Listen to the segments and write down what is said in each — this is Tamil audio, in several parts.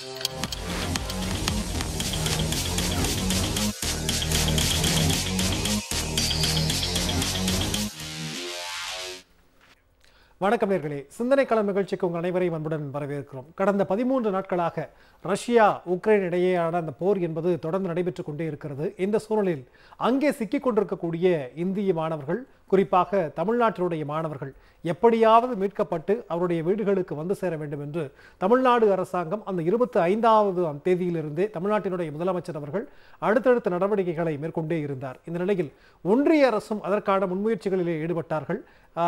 வணக்கம் நேர்களே சிந்தனை களம் நிகழ்ச்சிக்கு உங்கள் அனைவரையும் அன்புடன் வரவேற்கிறோம் கடந்த பதிமூன்று நாட்களாக ரஷ்யா உக்ரைன் இடையேயான அந்த போர் என்பது தொடர்ந்து நடைபெற்றுக் கொண்டே இருக்கிறது இந்த சூழலில் அங்கே சிக்கிக் கொண்டிருக்கக்கூடிய இந்திய மாணவர்கள் குறிப்பாக தமிழ்நாட்டினுடைய மாணவர்கள் எப்படியாவது மீட்கப்பட்டு அவருடைய வீடுகளுக்கு வந்து சேர வேண்டும் என்று தமிழ்நாடு அரசாங்கம் அந்த இருபத்தி ஐந்தாவது தேதியிலிருந்தே தமிழ்நாட்டினுடைய முதலமைச்சர் அவர்கள் அடுத்தடுத்த நடவடிக்கைகளை மேற்கொண்டே இருந்தார் இந்த நிலையில் ஒன்றிய அரசும் அதற்கான முன்முயற்சிகளிலே ஈடுபட்டார்கள்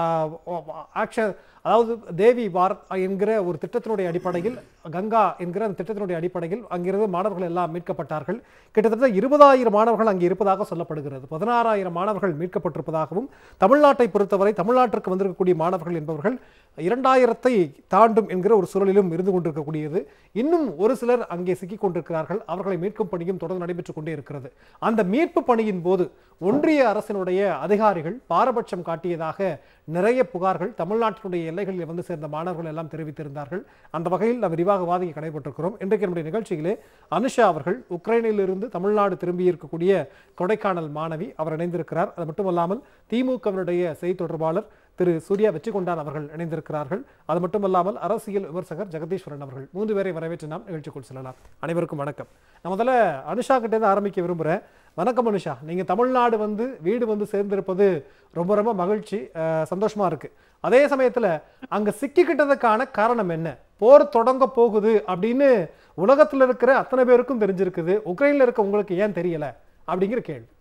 ஆக்ஷன் அதாவது தேவி பாரத் என்கிற ஒரு திட்டத்தினுடைய அடிப்படையில் கங்கா என்கிற அந்த திட்டத்தினுடைய அடிப்படையில் அங்கிருந்து மாணவர்கள் எல்லாம் மீட்கப்பட்டார்கள் கிட்டத்தட்ட இருபதாயிரம் மாணவர்கள் அங்கே இருப்பதாக சொல்லப்படுகிறது பதினாறாயிரம் மாணவர்கள் மீட்கப்பட்டிருப்பதாகவும் தமிழ்நாட்டை பொறுத்தவரை தமிழ்நாட்டிற்கு வந்திருக்கக்கூடிய மாணவர்கள் என்பவர்கள் இரண்டாயிரத்தை தாண்டும் என்கிற ஒரு சூழலிலும் இருந்து கொண்டிருக்கக்கூடியது இன்னும் ஒரு சிலர் அங்கே சிக்கிக் கொண்டிருக்கிறார்கள் அவர்களை மீட்கும் பணியும் தொடர்ந்து நடைபெற்றுக் கொண்டே இருக்கிறது அந்த மீட்பு பணியின் போது ஒன்றிய அரசினுடைய அதிகாரிகள் பாரபட்சம் காட்டியதாக நிறைய புகார்கள் தமிழ்நாட்டினுடைய எல்லைகளில் வந்து சேர்ந்த மாணவர்கள் எல்லாம் தெரிவித்திருந்தார்கள் அந்த வகையில் நாம் விரிவாக வாதிக்க கடைபெற்றிருக்கிறோம் இன்றைக்கு நம்முடைய நிகழ்ச்சியிலே அனுஷா அவர்கள் உக்ரைனிலிருந்து தமிழ்நாடு திரும்பி இருக்கக்கூடிய கொடைக்கானல் மாணவி அவர் இணைந்திருக்கிறார் அது மட்டுமல்லாமல் திமுகவினுடைய செய்தி தொடர்பாளர் திரு சூர்யா வெற்றிகொண்டான் அவர்கள் இணைந்திருக்கிறார்கள் அது மட்டுமல்லாமல் அரசியல் விமர்சகர் ஜெகதீஸ்வரன் அவர்கள் மூன்று பேரை வரவேற்று நாம் நிகழ்ச்சிக்குள் செல்லலாம் அனைவருக்கும் வணக்கம் நான் முதல்ல அனுஷா கிட்ட இருந்து ஆரம்பிக்க விரும்புகிறேன் வணக்கம் அனுஷா நீங்க தமிழ்நாடு வந்து வீடு வந்து சேர்ந்திருப்பது ரொம்ப ரொம்ப மகிழ்ச்சி அஹ், சந்தோஷமா இருக்கு அதே சமயத்துல அங்க சிக்கிக்கிட்டதுக்கான காரணம் என்ன போர் தொடங்க போகுது அப்படின்னு உலகத்துல இருக்கிற அத்தனை பேருக்கும் தெரிஞ்சிருக்குது உக்ரைன்ல இருக்க உங்களுக்கு ஏன் தெரியல அப்படிங்கிற கேள்வி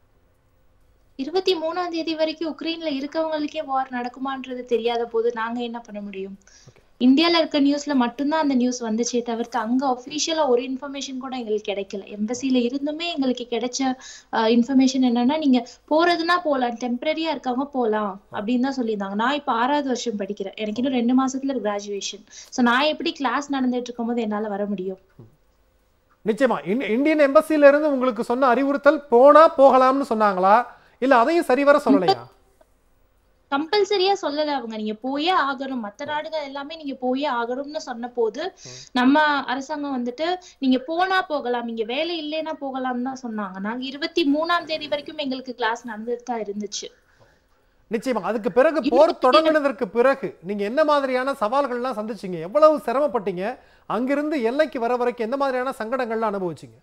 இருபத்தி மூணாம் தேதி வரைக்கும் உக்ரைன்ல இருக்கவங்களுக்கே வார் நடக்குமான்றது தெரியாத போது நாங்க என்ன பண்ண முடியும் இந்தியால இருக்க நியூஸ்ல மட்டும்தான் அந்த நியூஸ் வந்துச்சே தவிர்த்து அங்க அபிஷியலா ஒரு இன்ஃபர்மேஷன் கூட எங்களுக்கு கிடைக்கல எம்பசில இருந்துமே எங்களுக்கு கிடைச்ச இன்ஃபர்மேஷன் என்னன்னா நீங்க போறதுன்னா போலாம் டெம்பரரியா இருக்கவங்க போலாம் அப்படின்னு தான் சொல்லியிருந்தாங்க நான் இப்ப ஆறாவது வருஷம் படிக்கிறேன் எனக்கு இன்னும் ரெண்டு மாசத்துல கிராஜுவேஷன் சோ நான் எப்படி கிளாஸ் நடந்துட்டு இருக்கும்போது என்னால வர முடியும் நிச்சயமா இந்- இந்தியன் எம்பசில இருந்து உங்களுக்கு சொன்ன அறிவுறுத்தல் போனா போகலாம்னு சொன்னாங்களா இல்ல அதையும் சரிவர சொல்லலையா கம்பல்சரியா சொல்லல அவங்க நீங்க போயே ஆகணும் மத்த நாடுகள் எல்லாமே நீங்க போயே ஆகணும்னு சொன்ன போது நம்ம அரசாங்கம் வந்துட்டு நீங்க போனா போகலாம் நீங்க வேலை இல்லைன்னா போகலாம்னு தான் சொன்னாங்க நாங்க இருபத்தி மூணாம் தேதி வரைக்கும் எங்களுக்கு கிளாஸ் நடந்துட்டு தான் இருந்துச்சு நிச்சயமா அதுக்கு பிறகு போர் தொடங்கினதற்கு பிறகு நீங்க என்ன மாதிரியான சவால்கள்லாம் சந்திச்சீங்க எவ்வளவு சிரமப்பட்டீங்க அங்கிருந்து எல்லைக்கு வர வரைக்கும் எந்த மாதிரியான சங்கடங்கள்லாம் அனுபவிச்சீங்க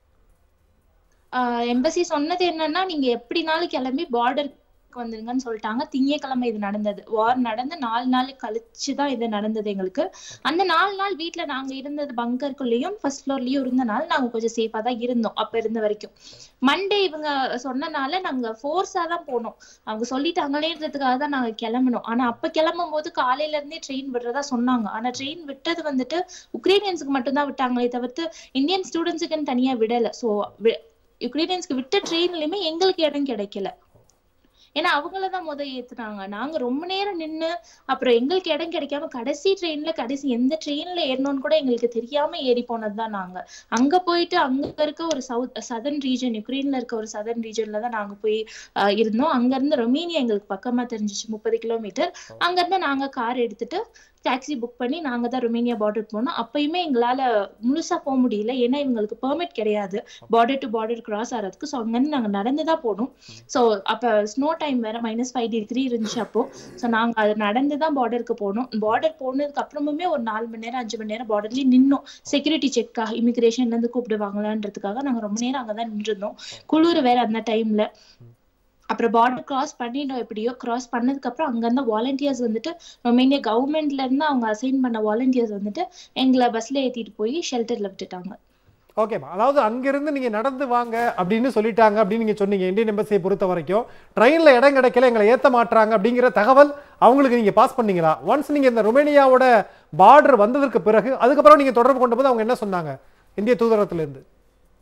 எம்பசி சொன்னது என்னன்னா நீங்க எப்படினாலும் கிளம்பி பார்டருக்கு வந்துருங்கன்னு சொல்லிட்டாங்க திங்கட்கிழமை இது நடந்தது வார் நடந்து நாலு நாள் கழிச்சுதான் இது நடந்தது எங்களுக்கு அந்த நாலு நாள் வீட்ல நாங்க இருந்தது பங்கருக்குள்ளேயும் ஃபர்ஸ்ட் ஃப்ளோர்லயும் இருந்தனால நாங்க கொஞ்சம் சேஃபா தான் இருந்தோம் அப்ப இருந்த வரைக்கும் மண்டே இவங்க சொன்னனால நாங்க ஃபோர்ஸா தான் போனோம் அவங்க சொல்லிட்டாங்களேன்றதுக்காக தான் நாங்க கிளம்பணும் ஆனா அப்ப கிளம்பும் போது காலையில இருந்தே ட்ரெயின் விடுறதா சொன்னாங்க ஆனா ட்ரெயின் விட்டது வந்துட்டு உக்ரைனியன்ஸுக்கு மட்டும்தான் விட்டாங்களே தவிர்த்து இந்தியன் ஸ்டூடெண்ட்ஸுக்குன்னு தனியா விடல சோ யுக்ரைனியன்ஸ்க்கு விட்ட ட்ரெயின்லயுமே எங்களுக்கு இடம் கிடைக்கல ஏன்னா அவங்களதான் முத ஏத்துனாங்க நாங்க ரொம்ப நேரம் நின்னு அப்புறம் எங்களுக்கு இடம் கிடைக்காம கடைசி ட்ரெயின்ல கடைசி எந்த ட்ரெயின்ல ஏறணும்னு கூட எங்களுக்கு தெரியாம ஏறி போனதுதான் நாங்க அங்க போயிட்டு அங்க இருக்க ஒரு சவுத் சதர்ன் ரீஜன் யுக்ரைன்ல இருக்க ஒரு சதர்ன் ரீஜன்ல தான் நாங்க போய் ஆஹ், இருந்தோம் அங்க இருந்து ரொமேனியா எங்களுக்கு பக்கமா தெரிஞ்சிச்சு முப்பது கிலோமீட்டர் அங்க இருந்து நாங்க கார் எடுத்துட்டு டாக்ஸி புக் பண்ணி நாங்க தான் ரொமேனியா பார்டர் போனோம் அப்பயுமே எங்களால முழுசா போக முடியல ஏன்னா இவங்களுக்கு பெர்மிட் கிடையாது பார்டர் டு பார்டர் கிராஸ் ஆகிறதுக்கு ஸோ அங்கிருந்து நாங்க நடந்து தான் போனோம் ஸோ அப்ப ஸ்னோ டைம் வேற மைனஸ் ஃபைவ் டிகிரி இருந்துச்சு அப்போ ஸோ நாங்க அது நடந்து தான் பார்டருக்கு போனோம் பார்டர் போனதுக்கு அப்புறமுமே ஒரு நாலு மணி நேரம் அஞ்சு மணி நேரம் பார்டர்லயே நின்னோம் செக்யூரிட்டி செக்காக இமிகிரேஷன்ல இருந்து கூப்பிடுவாங்களான்றதுக்காக நாங்க ரொம்ப நேரம் அங்கதான் நின்றுருந்தோம் குளிர் வேற அந்த டைம்ல அப்புறம் பார்டர் கிராஸ் பண்ணிட்டோம் எப்படியோ கிராஸ் பண்ணதுக்கு அப்புறம் அங்க இருந்த வாலண்டியர்ஸ் வந்துட்டு ரொமேனியா கவர்மெண்ட்ல இருந்து அவங்க அசைன் பண்ண வாலண்டியர்ஸ் வந்துட்டு எங்களை பஸ்ல ஏத்திட்டு போய் ஷெல்டர்ல விட்டுட்டாங்க ஓகேம்மா அதாவது அங்கிருந்து நீங்க நடந்து வாங்க அப்படின்னு சொல்லிட்டாங்க அப்படின்னு நீங்க சொன்னீங்க இந்தியன் எம்பசியை பொறுத்த வரைக்கும் ட்ரெயின்ல இடம் கிடைக்கல எங்களை ஏத்த மாட்றாங்க அப்படிங்கிற தகவல் அவங்களுக்கு நீங்க பாஸ் பண்ணீங்களா ஒன்ஸ் நீங்க இந்த ரொமேனியாவோட பார்டர் வந்ததற்கு பிறகு அதுக்கப்புறம் நீங்க தொடர்பு கொண்ட போது அவங்க என்ன சொன்னாங்க இந்திய தூதரகத்துல இருந்து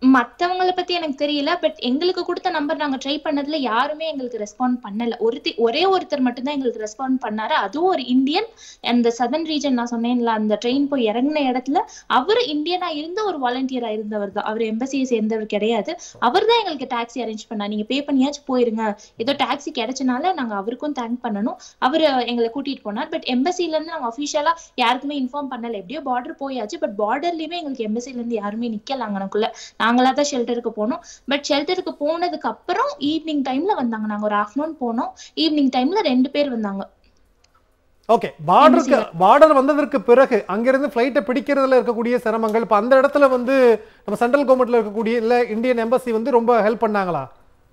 மத்தவங்கள பத்தி எனக்கு தெரியல பட் எங்களுக்கு கொடுத்த நம்பர் நாங்க ட்ரை பண்ணதுல யாருமே எங்களுக்கு ரெஸ்பாண்ட் பண்ணல ஒருத்தி ஒரே ஒருத்தர் மட்டும்தான் எங்களுக்கு ரெஸ்பாண்ட் பண்ணாரு அதுவும் ஒரு இந்தியன் அந்த சதன் ரீஜன் நான் சொன்னேன்ல அந்த ட்ரெயின் போய் இறங்கின இடத்துல அவர் இந்தியனா இருந்த ஒரு வாலண்டியரா இருந்தவர் தான் அவர் எம்பசியை சேர்ந்தவர் கிடையாது அவர் தான் எங்களுக்கு டாக்ஸி அரேஞ்ச் பண்ணா நீங்க பே பண்ணியாச்சும் போயிருங்க ஏதோ டாக்ஸி கிடைச்சனால நாங்க அவருக்கும் தேங்க் பண்ணணும் அவர் எங்களை கூட்டிட்டு போனார் பட் எம்பசில இருந்து நாங்க அபிஷியலா யாருக்குமே இன்ஃபார்ம் பண்ணல எப்படியோ பார்டர் போயாச்சு பட் பார்டர்லயுமே எங்களுக்கு எம்பசில இருந்து யாருமே நிக்கல அங்கனக்குள்ள நாங்களா தான் ஷெல்டருக்கு போனோம் பட் ஷெல்டருக்கு போனதுக்கு அப்புறம் ஈவினிங் டைம்ல வந்தாங்க நாங்க ஒரு ஆஃப்டர்நூன் போனோம் ஈவினிங் டைம்ல ரெண்டு பேர் வந்தாங்க ஓகே பார்டருக்கு பார்டர் வந்ததற்கு பிறகு அங்கிருந்து ஃப்ளைட்டை பிடிக்கிறதுல இருக்கக்கூடிய சிரமங்கள் இப்போ அந்த இடத்துல வந்து நம்ம சென்ட்ரல் கவர்மெண்ட்ல இருக்கக்கூடிய இல்ல இந்தியன் எம்பசி வந்து ரொம்ப ஹெல்ப் பண்ணாங்களா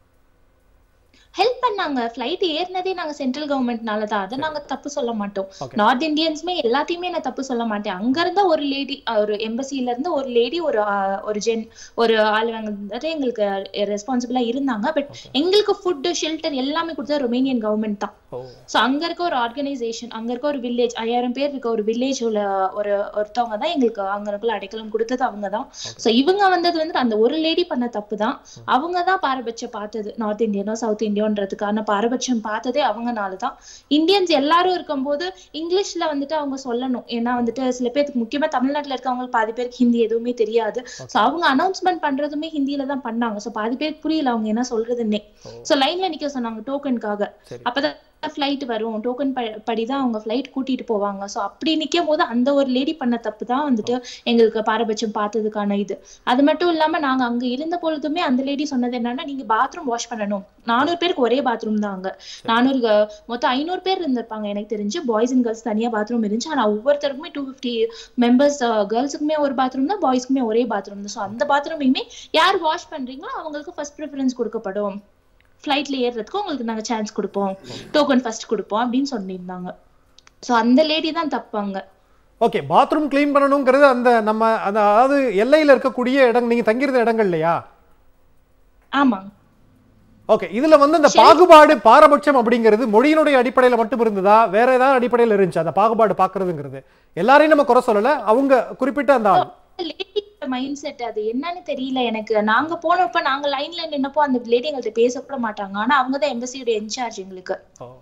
ஹெல்ப் பண்ணாங்க ஃபிளைட் ஏறினதே நாங்க சென்ட்ரல் கவர்மெண்ட்னால தான் அதை நாங்க தப்பு சொல்ல மாட்டோம் Okay. நார்த் இந்தியன்ஸ்மே எல்லாத்தையுமே நான் தப்பு சொல்ல மாட்டேன் அங்க இருந்த ஒரு லேடி ஒரு எம்பசில இருந்து ஒரு லேடி ஒரு ஆஹ், ஒரு ஜென் ஒரு ஆள் வந்துட்டு எங்களுக்கு ரெஸ்பான்சிபிளா இருந்தாங்க பட் எங்களுக்கு ஃபுட் ஷெல்டர் எல்லாமே கொடுத்தது ரொமேனியன் கவர்மெண்ட் தான் ஓ சோ அங்க இருக்க ஒரு ஆர்கனைசேஷன் அங்க இருக்க ஒரு வில்லேஜ் ஐயாயிரம் பேர் இருக்க ஒரு வில்லேஜ் உள்ள ஒரு ஒருத்தவங்க தான் எங்களுக்கு அங்கனக்குள்ள அடைக்கலம் கொடுத்தது அவங்க தான் சோ இவங்க வந்தது வந்து அந்த ஒரு லேடி பண்ண தப்பு தான் அவங்க தான் பாரபட்சம் பார்த்தது நார்த் இந்தியனோ சவுத் இந்தியோன்றதுக்கான பாரபட்சம் பார்த்ததே அவங்கனால தான் இந்தியன்ஸ் எல்லாரும் இருக்கும்போது இங்கிலீஷ்ல வந்துட்டு அவங்க சொல்லணும் ஏன்னா வந்துட்டு சில பேருக்கு முக்கியமா தமிழ்நாட்டுல இருக்கவங்களுக்கு பாதி பேருக்கு ஹிந்தி எதுவுமே தெரியாது சோ அவங்க அனௌன்ஸ்மெண்ட் பண்றதுமே ஹிந்தியில தான் பண்ணாங்க சோ பாதி பேருக்கு புரியல அவங்க என்ன சொல்றதுன்னே ஓ. சோ லைன்ல நிக்க சொன்னாங்க டோக்கனுக்காக சரி அப்பதான் ஃபிளைட் வரும் டோக்கன் படிதான் அவங்க ஃபிளைட் கூட்டிட்டு போவாங்க சோ அப்படி நிக்கும் போது அந்த ஒரு லேடி பண்ண தப்பு தான் வந்துட்டு எங்களுக்கு பாரபட்சம் பார்த்ததுக்கான இது அது மட்டும் இல்லாம நாங்க அங்க இருந்த பொழுதுமே அந்த லேடி சொன்னது என்னன்னா நீங்க பாத்ரூம் வாஷ் பண்ணணும் நானூறு பேருக்கு ஒரே பாத்ரூம் தான் அங்க நானூறு க- மொத்தம் ஐநூறு பேர் இருந்திருப்பாங்க எனக்கு தெரிஞ்சு பாய்ஸ் அண்ட் கேர்ள்ஸ் தனியா பாத்ரூம் இருந்துச்சு ஆனா ஒவ்வொருத்தருக்குமே டூ ஃபிஃப்டி மெம்பர்ஸ் கேர்ள்ஸுக்குமே ஒரு பாத்ரூம் தான் பாய்ஸ்க்குமே ஒரே பாத்ரூம் தான் ஸோ அந்த பாத்ரூமையுமே யார் வாஷ் பண்றீங்களோ அவங்களுக்கு ஃபர்ஸ்ட் ப்ரிஃபரன்ஸ் கொடுக்கப்படும் ஃப்ளைட்ல ஏறுறதுக்கு உங்களுக்கு நாங்க சான்ஸ் கொடுப்போம் டோக்கன் ஃபர்ஸ்ட் கொடுப்போம் அப்படின்னு சொல்லியிருந்தாங்க சோ அந்த லேடி தான் தப்பாங்க ஓகே பாத்ரூம் க்ளீன் பண்ணணுங்கிறது அந்த நம்ம அந்த அதாவது எல்லையில இருக்கக்கூடிய இடம் நீங்க தங்கியிருந்த இடங்கள் இல்லையா ஆமாங்க ஓகே இதுல வந்து அந்த பாகுபாடு பாரபட்சம் அப்படிங்கிறது மொழியினுடைய அடிப்படையில மட்டும் இருந்ததா வேற ஏதாவது அடிப்படையில இருந்துச்சு அந்த பாகுபாடு பாக்குறதுங்கிறது எல்லாரையும் நம்ம குறை சொல்லல அவங்க குறிப்பிட்ட அந்த ஆள் லேடி மைண்ட் செட் அது என்னன்னு தெரியல எனக்கு நாங்க போனப்ப நாங்க லைன்ல நின்னப்போ அந்த லேடி எங்கள்ட்ட பேசக்கூட மாட்டாங்க ஆனா அவங்க தான் எம்பசியோட இன்சார்ஜ் எங்களுக்கு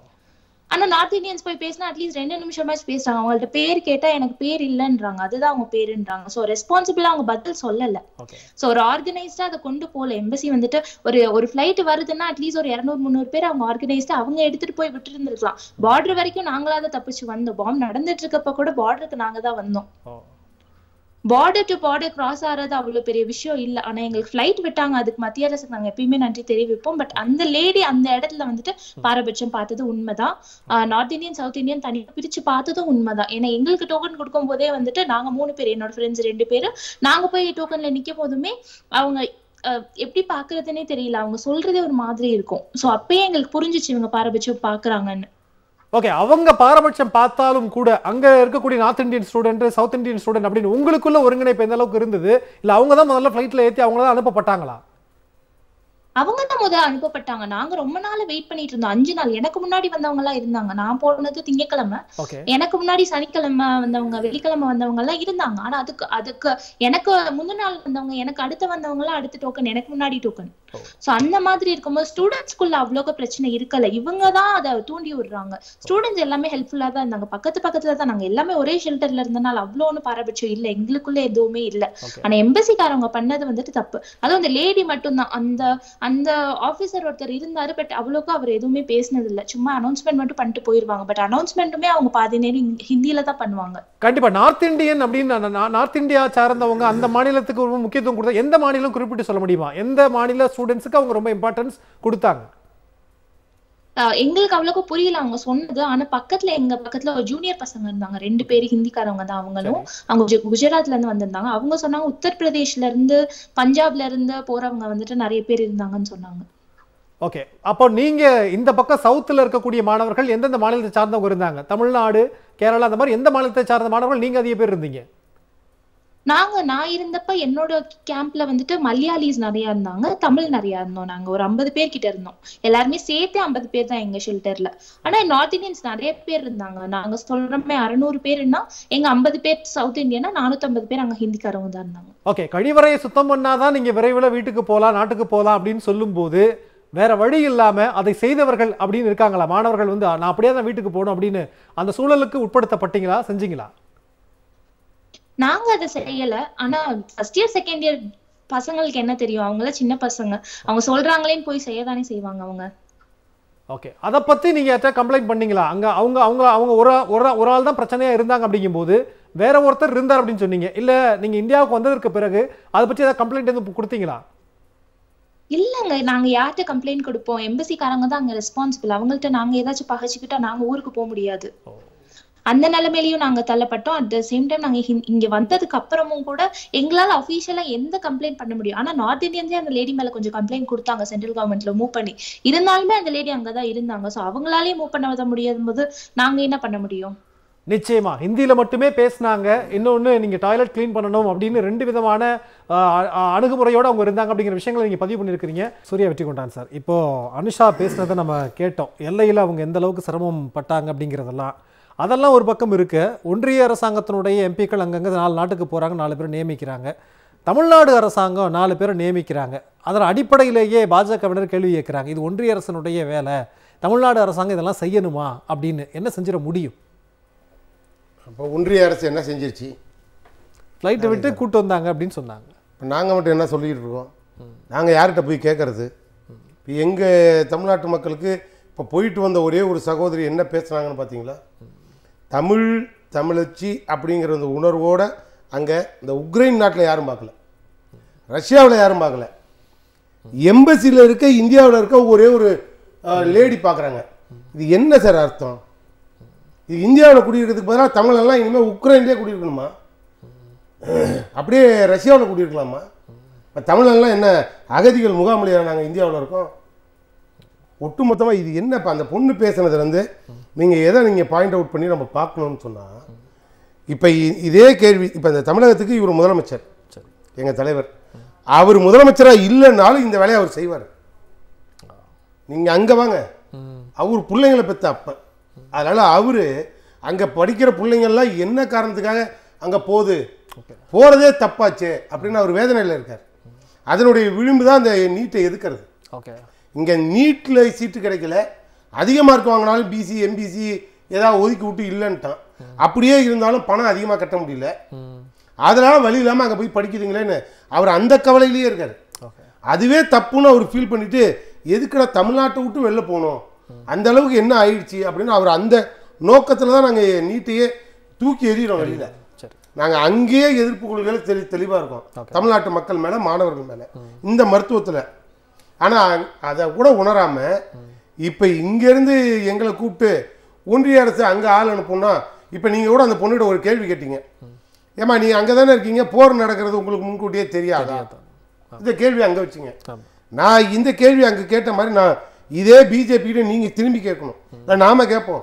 ஆனா நார்த் இந்தியன்ஸ் போய் பேசினா அட்லீஸ்ட் ரெண்டு நிமிஷமாச்சும் பேசுறாங்க அவங்கள்ட்ட பேர் கேட்டா எனக்கு பேர் இல்லைன்றாங்க அதுதான் அவங்க பேருன்றாங்க சோ ரெஸ்பான்சிபிளா அவங்க பதில் சொல்லல ஓகே சோ ஒரு ஆர்கனைஸ்டா அதை கொண்டு போல எம்பசி வந்துட்டு ஒரு ஒரு ஃபிளைட் வருதுன்னா அட்லீஸ்ட் ஒரு இருநூறு முந்நூறு பேர் அவங்க ஆர்கனைஸ்டா அவங்க எடுத்துட்டு போய் விட்டு இருந்திருக்கலாம் பார்டர் வரைக்கும் நாங்களா தான் தப்பிச்சு வந்தோம் பாம்பு நடந்துட்டு இருக்கப்ப கூட பார்டருக்கு நாங்க தான் வந்தோம் பார்டர் டு பார்டர் கிராஸ் ஆறது அவ்வளவு பெரிய விஷயம் இல்ல ஆனா எங்களுக்கு ஃபிளைட் விட்டாங்க அதுக்கு மத்திய அரசுக்கு நாங்க எப்பயுமே நன்றி தெரிவிப்போம் பட் அந்த லேடி அந்த இடத்துல வந்துட்டு பாரபட்சம் பார்த்தது உண்மைதான் நார்த் இந்தியன் சவுத் இந்தியன் தனியா பிரிச்சு பார்த்ததும் உண்மைதான் ஏன்னா எங்களுக்கு டோக்கன் கொடுக்கும் போதே வந்துட்டு நாங்க மூணு பேர் என்னோட ஃப்ரெண்ட்ஸ் ரெண்டு பேரு நாங்க போய் டோக்கன்ல நிக்கும் போதுமே அவங்க அஹ், எப்படி பாக்குறதுன்னே தெரியல அவங்க சொல்றதே ஒரு மாதிரி இருக்கும் சோ அப்பயே எங்களுக்கு புரிஞ்சுச்சு இவங்க பாரபட்சம் பாக்குறாங்கன்னு ஓகே அவங்க பாரபட்சம் பார்த்தாலும் கூட அங்க இருக்கக்கூடிய north Indian student south Indian student அப்படின்னு உங்களுக்குள்ள ஒருங்கிணைப்பு எந்த அளவுக்கு இருந்தது இல்ல அவங்க தான் முதல்ல ஃபிளைட்ல ஏத்தி அவங்க தான் அனுப்பப்பட்டாங்களா அவங்க தான் முதல்ல அனுப்பப்பட்டாங்க நாங்க ரொம்ப நாள் வெயிட் பண்ணிட்டு இருந்தோம் அஞ்சு நாள் எனக்கு முன்னாடி வந்தவங்க எல்லாம் இருந்தாங்க நான் போனது திங்கக்கிழமை ஓகே எனக்கு முன்னாடி சனிக்கிழமை வந்தவங்க வெள்ளிக்கிழமை வந்தவங்க எல்லாம் இருந்தாங்க ஆனா அதுக்கு அதுக்கு எனக்கு முந்தின நாள் வந்தவங்க எனக்கு அடுத்து வந்தவங்க எல்லாம் அடுத்த டோக்கன் எனக்கு முன்னாடி டோக்கன் ஓ. சோ அந்த மாதிரி இருக்கும்போது ஸ்டூடெண்ட்ஸ்குள்ள அவ்வளோக்கு பிரச்சனை இருக்கல இவங்க தான் அதை தூண்டி விடுறாங்க ஸ்டூடெண்ட்ஸ் எல்லாமே ஹெல்ப்ஃபுல்லா தான் இருந்தாங்க பக்கத்து பக்கத்துல தான் நாங்க எல்லாமே ஒரே ஷெல்டர்ல இருந்தனால அவ்வளோ ஒன்றும் பாரபட்சம் இல்ல எங்களுக்குள்ள எதுவுமே இல்ல ஓகே ஆனா எம்பசிக்காரவங்க பண்ணது வந்துட்டு தப்பு அதுவும் அந்த லேடி மட்டும்தான் அந்த அந்த ஆபீசர் ஒருத்தர் இருந்தாரு பட் அவ்வளோக்கு அவர் எதுவுமே பேசினது இல்ல சும்மா அனௌன்ஸ்மெண்ட் மட்டும் பண்ணிட்டு போயிருவாங்க பட் அனௌன்ஸ்மெண்ட்டுமே அவங்க பாதி நேரம் ஹிந்தி- ஹிந்தியில தான் பண்ணுவாங்க கண்டிப்பா நார்த் இந்தியன் அப்படின்னு நான் நா- நார்த் இந்தியா சார்ந்தவங்க அந்த மாநிலத்துக்கு ரொம்ப முக்கியத்துவம் கொடுத்தா எந்த மாநிலம் குறிப்பிட்டு சொல்ல முடியுமா எந்த மாநில ஸ்டூடெண்ட்ஸுக்கு அவங்க ரொம்ப இம்பார்ட்டன்ஸ் கொடுத்தாங்க ஆஹ் எங்களுக்கு அவ்வளோக்கு புரியல அவங்க சொன்னது ஆனா பக்கத்துல எங்க பக்கத்துல ஒரு ஜூனியர் பசங்க இருந்தாங்க ரெண்டு பேரு ஹிந்திக்காரவங்க தான் அவங்களும் அவங்க குஜ- குஜராத்ல இருந்து வந்திருந்தாங்க அவங்க சொன்னாங்க உத்தரப்பிரதேஷ்ல இருந்து பஞ்சாப்ல இருந்து போறவங்க வந்துட்டு நிறைய பேர் இருந்தாங்கன்னு சொன்னாங்க ஓகே அப்போ நீங்க இந்த பக்கம் சவுத்துல இருக்கக்கூடிய மாணவர்கள் எந்தெந்த மாநிலத்தை சார்ந்தவங்க இருந்தாங்க தமிழ்நாடு கேரளா அந்த மாதிரி எந்த மாநிலத்தை சார்ந்த மாணவர்கள் நீங்க அதிக பேர் இருந்தீங்க நாங்க நான் இருந்தப்ப என்னோட கேம்ப்ல வந்துட்டு மலையாளிஸ் நிறைய இருந்தாங்க தமிழ் நிறைய இருந்தோம் நாங்க ஒரு ஐம்பது பேர் கிட்ட இருந்தோம் எல்லாருமே சேர்த்து ஐம்பது பேர் தான் எங்க ஷெல்டர்ல ஆனா நார்த் இந்தியன்ஸ் நிறைய பேர் இருந்தாங்க நாங்க சொல்றோமே அறுநூறு பேருன்னா எங்க ஐம்பது பேர் சவுத் இந்தியனா நானூத்தி ஐம்பது பேர் அங்க ஹிந்திக்காரவங்க தான் இருந்தாங்க ஓகே கழிவறையை சுத்தம் பண்ணாதான் நீங்க விரைவில் வீட்டுக்கு போகலாம் நாட்டுக்கு போகலாம் அப்படின்னு சொல்லும்போது வேற வழி இல்லாம அதை செய்தவர்கள் அப்படின்னு இருக்காங்களா மாணவர்கள் வந்து நான் அப்படியே தான் வீட்டுக்கு போகணும் அப்படின்னு அந்த சூழலுக்கு உட்படுத்தப்பட்டீங்களா செஞ்சீங்களா நாங்க அதை செய்யல ஆனா ஃபர்ஸ்ட் இயர் செகண்ட் இயர் பசங்களுக்கு என்ன தெரியும் அவங்கள சின்ன பசங்க அவங்க சொல்றாங்களேன்னு போய் செய்யதானே செய்வாங்க அவங்க ஓகே அதை பத்தி நீங்க யார்ட்ட கம்ப்ளைண்ட் பண்ணீங்களா அங்க அவங்க அவங்க அவங்க ஒரு ஆ- ஒரு ஆ- ஒரு ஆள் தான் பிரச்சனையா இருந்தாங்க அப்படிங்கும்போது வேற ஒருத்தர் இருந்தார் அப்படின்னு சொன்னீங்க இல்ல நீங்க இந்தியாவுக்கு வந்ததற்கு பிறகு அதை பத்தி ஏதாவது கம்ப்ளைண்ட் எதுவும் கொடுத்தீங்களா இல்லங்க நாங்க யார்கிட்ட கம்ப்ளைண்ட் கொடுப்போம் எம்பசிக்காரங்க தான் அங்க ரெஸ்பான்சிபிள் அவங்கள்ட்ட நாங்க ஏதாச்சும் பகச்சுக்கிட்டா நாங்க ஊருக்கு போக முடியாது அந்த நிலைமையிலயும் நாங்க தள்ளப்பட்டோம் அட் த சேம் டைம் நாங்க ஹிந்- இங்க வந்ததுக்கு அப்புறமும் கூட எங்களால அபிஷியலா எந்த கம்ப்ளைண்ட் பண்ண முடியும் ஆனா நார்த் இந்தியன்ஸே அந்த லேடி மேல கொஞ்சம் கம்ப்ளைண்ட் கொடுத்தாங்க சென்ட்ரல் கவர்மெண்ட்ல மூவ் பண்ணி இருந்தாலுமே அந்த லேடி அங்கதான் இருந்தாங்க சோ அவங்களாலே மூவ் பண்ண வர முடியாத போது நாங்க என்ன பண்ண முடியும் நிச்சயமா ஹிந்தியில மட்டுமே பேசினாங்க இன்னொன்னு நீங்க டாய்லெட் க்ளீன் பண்ணணும் அப்படின்னு ரெண்டு விதமான ஆஹ், அ- அணுகுமுறையோட அவங்க இருந்தாங்க அப்படிங்கிற விஷயங்களை நீங்க பதிவு பண்ணியிருக்கிறீங்க சூர்யா வெற்றி கொண்டான் சார் இப்போ அனுஷா பேசினதை நம்ம கேட்டோம் எல்லையில் அவங்க எந்த அளவுக்கு சிரமம் பட்டாங்க அப்படிங்கிறதெல்லாம் அதெல்லாம் ஒரு பக்கம் இருக்கு ஒன்றிய அரசாங்கத்தினுடைய எம்பிக்கள் அங்கங்கே நாலு நாட்டுக்கு போறாங்க நாலு பேர் நியமிக்கிறாங்க தமிழ்நாடு அரசாங்கம் நாலு பேரை நியமிக்கிறாங்க அதன் அடிப்படையிலேயே பாஜகவினர் கேள்வி கேட்குறாங்க இது ஒன்றிய அரசனுடைய வேலை தமிழ்நாடு அரசாங்கம் இதெல்லாம் செய்யணுமா அப்படின்னு என்ன செஞ்சிட முடியும் அப்போ ஒன்றிய அரசு என்ன செஞ்சிருச்சு ஃப்ளைட்டை விட்டு கூட்டு வந்தாங்க அப்படின்னு சொன்னாங்க இப்போ நாங்கள் மட்டும் என்ன சொல்லிக்கிட்டு இருக்கோம் நாங்கள் யார்கிட்ட போய் கேட்கறது இப்போ எங்கள் தமிழ்நாட்டு மக்களுக்கு இப்போ போயிட்டு வந்த ஒரே ஒரு சகோதரி என்ன பேசுனாங்கன்னு பார்த்தீங்களா தமிழ் தமிழச்சி அப்படிங்கிற அந்த உணர்வோட அங்கே இந்த உக்ரைன் நாட்டில் யாரும் பார்க்கல ரஷ்யாவில் யாரும் பார்க்கல எம்பசியில் இருக்க இந்தியாவில் இருக்க ஒரே ஒரு லேடி பார்க்குறாங்க இது என்ன சார் அர்த்தம் இது இந்தியாவில் குடியிருக்கிறதுக்கு பதிலாக தமிழெல்லாம் இனிமேல் உக்ரைன்லேயே குடியிருக்கணுமா அப்படியே ரஷ்யாவில் குடியிருக்கலாமா இப்போ தமிழெல்லாம் என்ன அகதிகள் முகாமிலையா நாங்கள் இந்தியாவில் இருக்கோம் ஒட்டுமொத்தமாக இது என்ன இப்போ அந்த பொண்ணு பேசுனதுலேருந்து நீங்கள் எதை நீங்கள் பாயிண்ட் அவுட் பண்ணி நம்ம பார்க்கணும்னு சொன்னால் இப்போ இதே கேள்வி இப்போ இந்த தமிழகத்துக்கு இவர் முதலமைச்சர் எங்கள் தலைவர் அவர் முதலமைச்சராக இல்லைன்னாலும் இந்த வேலையை அவர் செய்வார் நீங்கள் அங்கே வாங்க அவர் பிள்ளைங்களை பெற்ற அப்பன் அதனால் அவர் அங்கே படிக்கிற பிள்ளைங்கள்லாம் என்ன காரணத்துக்காக அங்கே போகுது போகிறதே தப்பாச்சே அப்படின்னு அவர் வேதனையில் இருக்கார் அதனுடைய விளிம்பு தான் அந்த நீட்டை எதுக்கிறது ஓகே இங்கே நீட்டில் சீட்டு கிடைக்கல அதிக மார்க் வாங்கினாலும் பிசி எம்பிசி ஏதாவது ஒதுக்கி விட்டு இல்லைன்ட்டான் அப்படியே இருந்தாலும் பணம் அதிகமாக கட்ட முடியல அதனால வழி இல்லாமல் அங்கே போய் படிக்குதுங்களேன்னு அவர் அந்த கவலையிலேயே இருக்கார் ஓகே அதுவே தப்புன்னு அவர் ஃபீல் பண்ணிட்டு எதுக்குடா தமிழ்நாட்டை விட்டு வெளில போகணும் அந்த அளவுக்கு என்ன ஆயிடுச்சு அப்படின்னு அவர் அந்த நோக்கத்தில் தான் நாங்கள் நீட்டையே தூக்கி எறிகிறோம் வெளியில் சரி நாங்கள் அங்கேயே எதிர்ப்பு கொள்கைகள் தெளி தெளிவாக இருக்கோம் தமிழ்நாட்டு மக்கள் மேலே மாணவர்கள் மேலே இந்த மருத்துவத்தில் ஆனால் அதை கூட உணராமல் இப்போ இங்கேருந்து எங்களை கூப்பிட்டு ஒன்றிய அரசு அங்கே ஆள் அனுப்புனா இப்போ நீங்கள் கூட அந்த பொண்ணுகிட்ட ஒரு கேள்வி கேட்டீங்க ஏம்மா நீங்கள் அங்கே தானே இருக்கீங்க போர் நடக்கிறது உங்களுக்கு முன்கூட்டியே தெரியாதா இந்த கேள்வி அங்கே வச்சிங்க ஆமா. நான் இந்த கேள்வி அங்கே கேட்ட மாதிரி நான் இதே பிஜேபியிட நீங்கள் திரும்பி கேட்கணும் நான் நாம கேட்போம்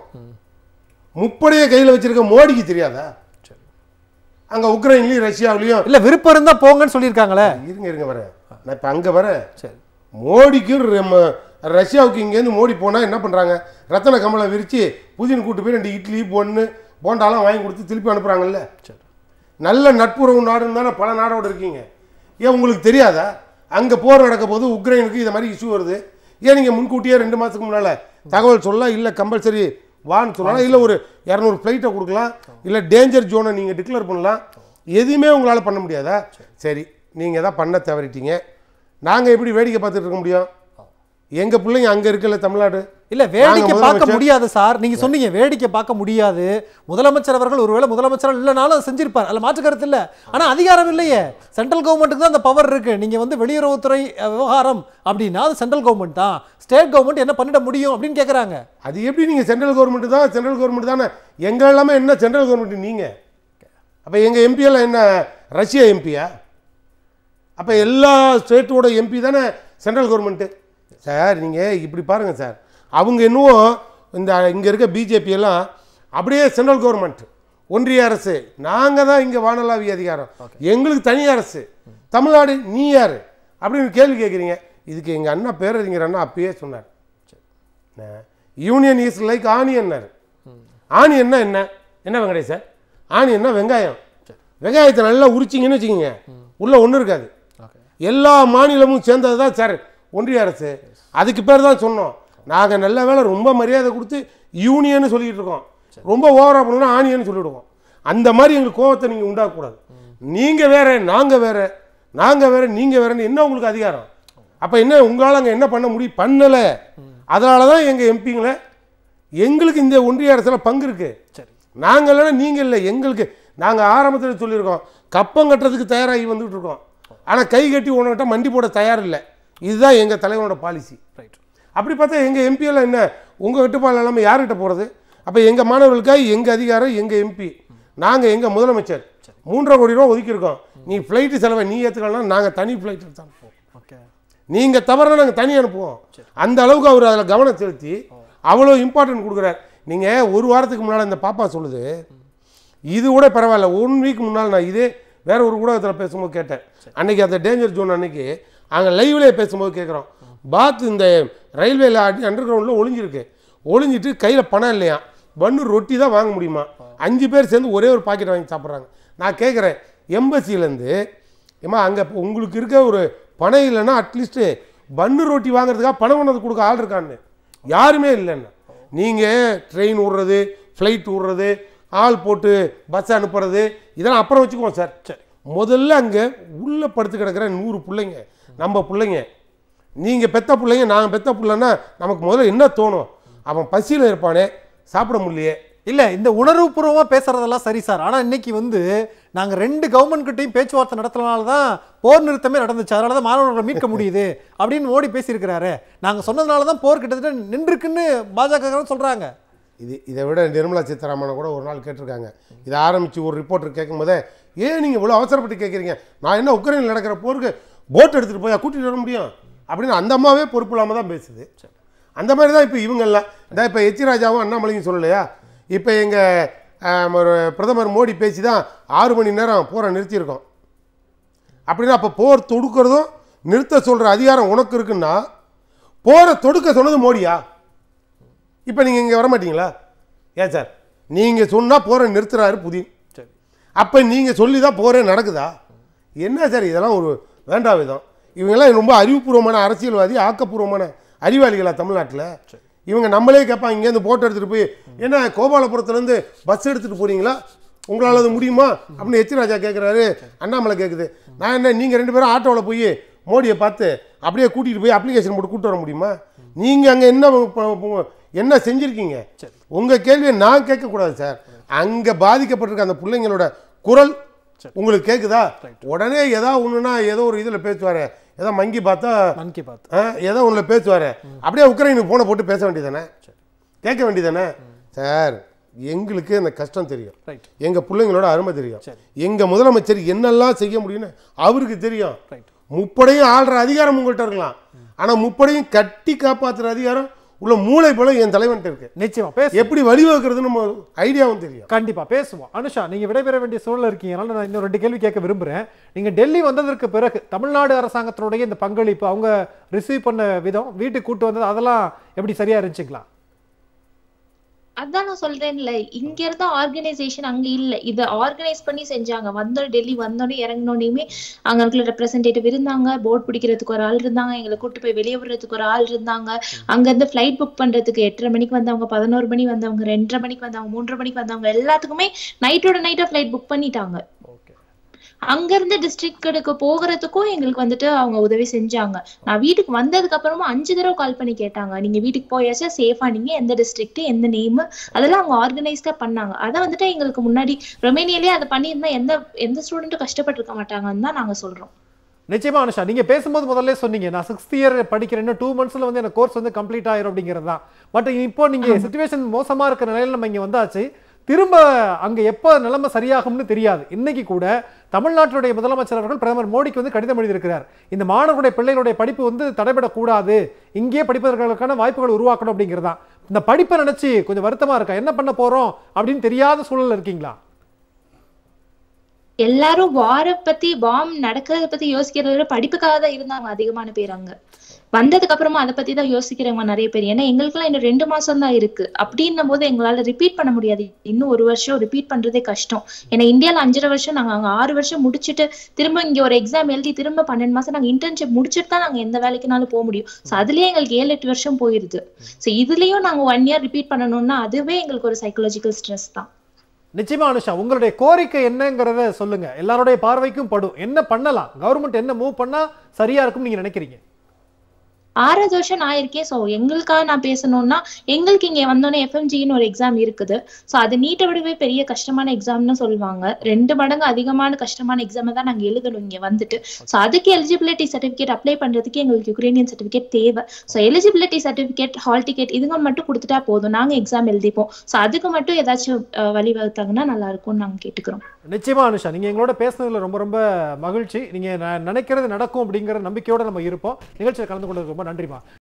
முப்படையை கையில் வச்சிருக்க மோடிக்கு தெரியாதா சரி அங்கே உக்ரைன்லேயும் ரஷ்யாவிலையும் இல்ல விருப்பம் இருந்தா போங்கன்னு சொல்லியிருக்காங்களே இருங்க இருங்க வரேன் நான் இப்போ அங்கே வரேன் சரி மோடிக்கும் நம்ம ரஷ்யாவுக்கு இங்கேருந்து மோடி போனால் என்ன பண்ணுறாங்க ரத்தன கமலை விரித்து புதின் கூட்டு போய் ரெண்டு இட்லி பொண்ணு போண்டாலாம் வாங்கி கொடுத்து திருப்பி அனுப்புகிறாங்கல்ல சரி நல்ல நட்புறவு நாடுன்னு தானே பல நாடோடு இருக்கீங்க ஏன் உங்களுக்கு தெரியாதா அங்கே போர் நடக்க போது உக்ரைனுக்கு இதை மாதிரி இஷ்யூ வருது ஏன் நீங்கள் முன்கூட்டியே ரெண்டு மாதத்துக்கு முன்னால் தகவல் சொல்லலாம் இல்லை கம்பல்சரி வான்னு சொல்லலாம் இல்லை ஒரு இரநூறு ஃப்ளைட்டை கொடுக்கலாம் இல்லை டேஞ்சர் ஜோனை நீங்கள் டிக்ளேர் பண்ணலாம் எதுவுமே உங்களால் பண்ண முடியாதா சரி நீங்கள் தான் பண்ண தவறிட்டீங்க நாங்கள் எப்படி வேடிக்கை பார்த்துட்டு இருக்க முடியும் எங்கள் பிள்ளைங்க அங்கே இருக்கல தமிழ்நாடு இல்ல வேடிக்கை நாங்க பார்க்க முதலமைச்சர். முடியாது சார் நீங்க சொன்னீங்க வேடிக்கை பார்க்க முடியாது முதலமைச்சர் அவர்கள் ஒருவேளை முதலமைச்சர் இல்லைனாலும் அதை செஞ்சிருப்பார் அதுல மாற்று கருத்து இல்ல ஆனா அதிகாரம் இல்லையே சென்ட்ரல் கவர்மெண்ட்டுக்கு தான் அந்த பவர் இருக்கு நீங்க வந்து வெளியுறவுத்துறை அஹ், விவகாரம் அப்படின்னா அது சென்ட்ரல் கவர்மெண்ட் தான் ஸ்டேட் கவர்மெண்ட் என்ன பண்ணிட முடியும் அப்படின்னு கேக்குறாங்க அது எப்படி நீங்கள் சென்ட்ரல் கவர்மெண்ட் தான் சென்ட்ரல் கவர்மெண்ட் தானே எங்கள் எல்லாமே என்ன சென்ட்ரல் கவர்மெண்ட் நீங்கள் அப்போ எங்கள் எம்பி எல்லாம் என்ன ரஷ்யா எம்பியா அப்போ எல்லா ஸ்டேட்டோட எம்பி தானே சென்ட்ரல் கவர்மெண்ட்டு சார் நீங்கள் இப்படி பாருங்கள் சார் அவங்க இன்னும் இந்த இங்கே இருக்க பிஜேபி எல்லாம் அப்படியே சென்ட்ரல் கவர்மெண்ட் ஒன்றிய அரசு நாங்கள் தான் இங்கே வானளாவிய அதிகாரம் எங்களுக்கு தனி அரசு தமிழ்நாடு நீ யார் அப்படின்னு கேள்வி கேட்குறீங்க இதுக்கு எங்கள் அண்ணா பேரறிஞர் அண்ணா அப்பயே சொன்னார் யூனியன் இஸ் லைக் ஆனியன்னாரு ஆனியன்னா என்ன என்ன வெங்கடேஷ் ஆனியன்னா வெங்காயம் வெங்காயத்தை நல்லா உரிச்சிங்கன்னு வச்சுக்கோங்க உள்ள ஒன்றும் இருக்காது ஓகே எல்லா மாநிலமும் சேர்ந்தது தான் சார் ஒன்றிய அரசு அதுக்கு பேர் தான் சொன்னோம் நாங்கள் நல்ல வேளை ரொம்ப மரியாதை கொடுத்து யூனியன்னு சொல்லிட்டு இருக்கோம் ரொம்ப ஓவரா பண்ணணும்னா ஆனியன்னு சொல்லிவிடுவோம் அந்த மாதிரி எங்களுக்கு கோவத்தை நீங்கள் உண்டாக்கக்கூடாது நீங்கள் வேற நாங்கள் வேற நாங்கள் வேற நீங்கள் வேறன்னு என்ன உங்களுக்கு அதிகாரம் அப்போ என்ன உங்களால் அங்கே என்ன பண்ண முடியும் பண்ணலை அதனால தான் எங்கள் எம்பிங்களை எங்களுக்கு இந்த ஒன்றிய அரசில் பங்கு இருக்குது சரி நாங்கள் இல்லைன்னா நீங்கள் இல்லை எங்களுக்கு நாங்கள் ஆரம்பத்தில் சொல்லியிருக்கோம் கப்பம் கட்டுறதுக்கு தயாராகி வந்துட்டு இருக்கோம் ஆனால் கை கட்டி உனக்கிட்ட மண்டி போட தயார் இல்லை இதுதான் எங்கள் தலைவனோட பாலிசி ரைட் அப்படி பார்த்தா எங்கள் எம்பியெல்லாம் என்ன உங்கள் கட்டுப்பாடு இல்லாமல் யார்கிட்ட போகிறது அப்போ எங்கள் மாணவர்களுக்காக எங்கள் அதிகாரம் எங்கள் எம்பி நாங்கள் எங்கள் முதலமைச்சர் மூன்றரை கோடி ரூபா ஒதுக்கியிருக்கோம் நீ ஃப்ளைட்டு செலவை நீ ஏற்றுக்கலாம் நாங்கள் தனி ஃப்ளைட் எடுத்து அனுப்புவோம் ஓகே நீங்கள் தவறுனா நாங்கள் தனி அனுப்புவோம் அந்த அளவுக்கு அவர் அதில் கவனம் செலுத்தி அவ்வளோ இம்பார்ட்டன்ட் கொடுக்குறார் நீங்கள் ஒரு வாரத்துக்கு முன்னால் இந்த பாப்பா சொல்லுது இது கூட பரவாயில்ல ஒன் வீக் முன்னால் நான் இதே வேற ஒரு ஊடகத்தில் பேசும்போது கேட்டேன் அன்னைக்கு அந்த டேஞ்சர் ஜோன் அன்னைக்கு அங்கே லைவ்லேயே பேசும்போது கேட்குறோம் பாத் இந்த ரயில்வேல அண்டர் கிரவுண்டில் ஒளிஞ்சிருக்கு ஒளிஞ்சிட்டு கையில் பணம் இல்லையா பன்னு ரொட்டி தான் வாங்க முடியுமா அஞ்சு பேர் சேர்ந்து ஒரே ஒரு பாக்கெட் வாங்கி சாப்பிட்றாங்க நான் கேட்குறேன் எம்பசிலேருந்து ஏம்மா அங்கே உங்களுக்கு இருக்க ஒரு பணம் இல்லைன்னா அட்லீஸ்ட்டு பன்னு ரொட்டி வாங்குறதுக்காக பணம் கொண்டு வந்து கொடுக்க ஆள் இருக்கான்னு யாருமே இல்லைன்னு நீங்கள் ட்ரெயின் விட்றது ஃப்ளைட் விட்றது ஆள் போட்டு பஸ் அனுப்புறது இதெல்லாம் அப்புறம் வச்சுக்குவோம் சார் சரி முதல்ல அங்கே உள்ளே படுத்து கிடக்கிற நூறு பிள்ளைங்க நம்ம பிள்ளைங்க நீங்கள் பெத்த பிள்ளைங்க நான் பெத்த பிள்ளைன்னா நமக்கு முதல்ல என்ன தோணும் அவன் பசியில் இருப்பானே சாப்பிட முடியலையே இல்ல இந்த உணர்வுபூர்வமா பேசுறதெல்லாம் சரி சார் ஆனா இன்னைக்கு வந்து நாங்க ரெண்டு கவர்மெண்ட் கிட்டையும் பேச்சுவார்த்தை நடத்தினால தான் போர் நிறுத்தமே நடந்துச்சு அதனால தான் மாணவர்களை மீட்க முடியுது அப்படின்னு மோடி பேசியிருக்கிறாரு நாங்க சொன்னதுனால தான் போர் கிட்டத்தட்ட நின்றுக்குன்னு பாஜக சொல்றாங்க இது இதை விட நிர்மலா சீதாராமனை கூட ஒரு நாள் கேட்டிருக்காங்க இதை ஆரம்பித்து ஒரு ரிப்போர்ட்டர் கேட்கும்போதே ஏன் நீங்கள் இவ்வளோ அவசரப்பட்டு கேட்குறீங்க நான் என்ன உக்ரைனில் நடக்கிற போருக்கு போட் எடுத்துகிட்டு போய் கூட்டிகிட்டு வர முடியும் அப்படின்னு அந்த அம்மாவே பொறுப்பு இல்லாமல் தான் பேசுது அந்த மாதிரி தான் இப்போ இவங்கெல்லாம் இந்த இப்போ எச்சி ராஜாவும் அண்ணாமலையும் சொல்லலையா இப்போ எங்கள் ஒரு பிரதமர் மோடி பேசி தான் ஆறு மணி நேரம் போரை நிறுத்தியிருக்கோம் அப்படின்னா அப்போ போர் தொடுக்கிறதும் நிறுத்த சொல்கிற அதிகாரம் உனக்கு இருக்குன்னா போரை தொடுக்க சொன்னது மோடியா இப்போ நீங்கள் இங்கே வர மாட்டீங்களா ஏன் சார் நீங்கள் சொன்னால் போரை நிறுத்துறாரு புதின் சரி அப்போ நீங்கள் சொல்லி தான் போரே நடக்குதா என்ன சார் இதெல்லாம் ஒரு வேண்டா விதம் இவங்கெல்லாம் ரொம்ப அறிவுபூர்வமான அரசியல்வாதி ஆக்கப்பூர்வமான அறிவாளிகளா தமிழ்நாட்டில் இவங்க நம்மளே கேட்பாங்க இங்கேருந்து போட்டோ எடுத்துகிட்டு போய் என்ன கோபாலபுரத்துலேருந்து பஸ் எடுத்துகிட்டு போறீங்களா உங்களால் அது முடியுமா அப்படின்னு எச் ராஜா கேட்குறாரு அண்ணாமலை கேட்குது நான் என்ன நீங்கள் ரெண்டு பேரும் ஆட்டோவில் போய் மோடியை பார்த்து அப்படியே கூட்டிகிட்டு போய் அப்ளிகேஷன் போட்டு கூட்டு வர முடியுமா நீங்கள் அங்கே என்ன ப- ப- என்ன செஞ்சுருக்கீங்க உங்கள் கேள்வியை நான் கேட்கக்கூடாது சார் அங்கே பாதிக்கப்பட்டிருக்க அந்த பிள்ளைங்களோட குரல் உங்களுக்கு கேட்குதா உடனே ஏதோ ஒன்றுனா ஏதோ ஒரு இதில் பேசுவார் ஏதோ மங்கி பார்த்தா மன் கி பாத் ஆ, ஏதோ ஒன்றில் பேசுவார் அப்படியே உக்ரைனுக்கு ஃபோனை போட்டு பேச வேண்டியதானே கேட்க வேண்டியதானே சார் எங்களுக்கு அந்த கஷ்டம் தெரியும் ரைட் எங்கள் பிள்ளைங்களோட அருமை தெரியும் சரி. எங்கள் முதலமைச்சர் என்னெல்லாம் செய்ய முடியும்னு அவருக்கு தெரியும் ரைட் முப்படையும் ஆள்ற அதிகாரம் உங்கள்கிட்ட இருக்கலாம் ஆனால் முப்படையும் கட்டி காப்பாற்றுற அதிகாரம் உள்ள மூளை போல என் தலைவன்ட்ட இருக்கு நிச்சயமா பேச எப்படி வழிவகுக்கிறதுன்னு நம்ம ஐடியாவும் தெரியும் கண்டிப்பா பேசுவோம் அனுஷா நீங்க விடைபெற வேண்டிய சூழல் இருக்கீங்க அதனால நான் இன்னும் ரெண்டு கேள்வி கேட்க விரும்புறேன் நீங்க டெல்லி வந்ததற்கு பிறகு தமிழ்நாடு அரசாங்கத்தினுடைய இந்த பங்களிப்பு அவங்க ரிசீவ் பண்ண விதம் வீட்டுக்கு கூட்டு வந்தது அதெல்லாம் எப்படி சரியா இருந்துச்சுங்களா அதான் நான் சொல்றேன்ல இங்க இருந்த ஆர்கனைசேஷன் அங்க இல்ல இத ஆர்கனைஸ் பண்ணி செஞ்சாங்க வந்தோம் டெல்லி வந்தோடனே இறங்கினோடனே அங்க இருக்கிற ரெப்ரசன்டேட்டிவ் இருந்தாங்க போட் பிடிக்கிறதுக்கு ஒரு ஆள் இருந்தாங்க எங்களை கூட்டு போய் வெளியே விடுறதுக்கு ஒரு ஆள் இருந்தாங்க அங்க இருந்து ஃபிளைட் புக் பண்றதுக்கு எட்டரை மணிக்கு வந்தவங்க பதினோரு மணி வந்தவங்க ரெண்டரை மணிக்கு வந்தவங்க மூன்றரை மணிக்கு வந்தவங்க எல்லாத்துக்குமே நைட்டோட நைட்டா ஃபிளைட் புக் பண்ணிட்டாங்க ஓகே அங்க இருந்து டிஸ்ட்ரிக்டுக்கு போகிறதுக்கும் எங்களுக்கு வந்துட்டு அவங்க உதவி செஞ்சாங்க நான் வீட்டுக்கு வந்ததுக்கு அப்புறமா அஞ்சு தடவை கால் பண்ணி கேட்டாங்க நீங்க வீட்டுக்கு போயாச்சா சேஃபா நீங்க எந்த டிஸ்ட்ரிக்ட் எந்த நேம் அதெல்லாம் அவங்க ஆர்கனைஸ்டா பண்ணாங்க அத வந்துட்டு எங்களுக்கு முன்னாடி ரொமேனியாலே அதை பண்ணியிருந்தா எந்த எந்த ஸ்டூடெண்ட்டும் கஷ்டப்பட்டிருக்க மாட்டாங்கன்னு தான் நாங்க சொல்றோம் நிச்சயமா அனுஷா நீங்க பேசும்போது முதல்ல சொன்னீங்க நான் சிக்ஸ்த் இயர் படிக்கிறேன் இன்னும் டூ மந்த்ஸ்ல வந்து எனக்கு கோர்ஸ் வந்து கம்ப்ளீட் ஆயிரும் அப்படிங்கிறது தான் பட் இப்போ நீங்க சுச்சுவேஷன் மோசமா இருக்கிற நிலையில நம்ம இங்க வந்தாச்சு திரும்ப அங்க எப்போ நிலைமை சரியாகும்னு தெரியாது இன்னைக்கு கூட தமிழ்நாட்டுடைய முதலமைச்சர் அவர்கள் பிரதமர் மோடிக்கு வந்து கடிதம் எழுதியிருக்கிறார் இந்த மாணவர்களுடைய பிள்ளைகளுடைய படிப்பு வந்து தடைபடக்கூடாது இங்கேயே படிப்பதற்கான வாய்ப்புகள் உருவாக்கணும் அப்படிங்கிறது தான் இந்த படிப்பை நினைச்சு கொஞ்சம் வருத்தமா இருக்கா என்ன பண்ண போறோம் அப்படின்னு தெரியாத சூழல்ல இருக்கீங்களா எல்லாரும் வார பத்தி பாம் நடக்கிறத பத்தி யோசிக்கிறத விட படிப்புக்காக தான் இருந்தாங்க அதிகமான பேர் அங்க வந்ததுக்கு அப்புறமா அதை பத்தி தான் யோசிக்கிறவங்க நிறைய பேர் ஏன்னா எங்களுக்குலாம் இன்னும் ரெண்டு மாசம் தான் இருக்கு அப்படின்னும் போது எங்களால ரிப்பீட் பண்ண முடியாது இன்னும் ஒரு வருஷம் ரிப்பீட் பண்றதே கஷ்டம் ஏன்னா இந்தியால அஞ்சரை வருஷம் நாங்க அங்க ஆறு வருஷம் முடிச்சுட்டு திரும்ப இங்க ஒரு எக்ஸாம் எழுதி திரும்ப பன்னெண்டு மாசம் நாங்க இன்டர்ன்ஷிப் முடிச்சுட்டு தான் நாங்க எந்த வேலைக்குனாலும் போக முடியும் சோ அதுலயே எங்களுக்கு ஏழு எட்டு வருஷம் போயிருது சோ இதுலயும் நாங்க ஒன் இயர் ரிப்பீட் பண்ணணும்னா அதுவே எங்களுக்கு ஒரு சைக்கலாஜிக்கல் ஸ்ட்ரெஸ் தான் நிச்சயமா அனுஷா உங்களுடைய கோரிக்கை என்னங்கிறத சொல்லுங்க எல்லாருடைய பார்வைக்கும் படும் என்ன பண்ணலாம் கவர்மெண்ட் என்ன மூவ் பண்ணா சரியா இருக்கும் நீங்க நினைக்கிறீங்க ஆறாவது வருஷம் நான் இருக்கேன் ஸோ எங்களுக்காக நான் பேசணும்னா எங்களுக்கு இங்க வந்தோடனே எஃப்எம்ஜின்னு ஒரு எக்ஸாம் இருக்குது ஸோ அது நீட்டை விடவே பெரிய கஷ்டமான எக்ஸாம்னு சொல்லுவாங்க ரெண்டு மடங்கு அதிகமான கஷ்டமான எக்ஸாமை தான் நாங்க எழுதணும் இங்க வந்துட்டு ஸோ அதுக்கு எலிஜிபிலிட்டி சர்டிஃபிகேட் அப்ளை பண்றதுக்கு எங்களுக்கு யுக்ரைனியன் சர்டிஃபிகேட் தேவை so eligibility certificate hall ticket இதுங்க மட்டும் கொடுத்துட்டா போதும் நாங்க எக்ஸாம் எழுதிப்போம் ஸோ அதுக்கு மட்டும் ஏதாச்சும் அஹ், வழிவகுத்தாங்கன்னா நல்லா இருக்கும்னு நாங்க கேட்டுக்கிறோம் நிச்சயமா அனுஷா நீங்க எங்களோட பேசுனதுல ரொம்ப ரொம்ப மகிழ்ச்சி நீங்க ந- நினைக்கிறது நடக்கும் அப்படிங்கிற நம்பிக்கையோட நம்ம இருப்போம் நிகழ்ச்சியில் கலந்து கொண்டதுக்கு ரொம்ப நன்றிமா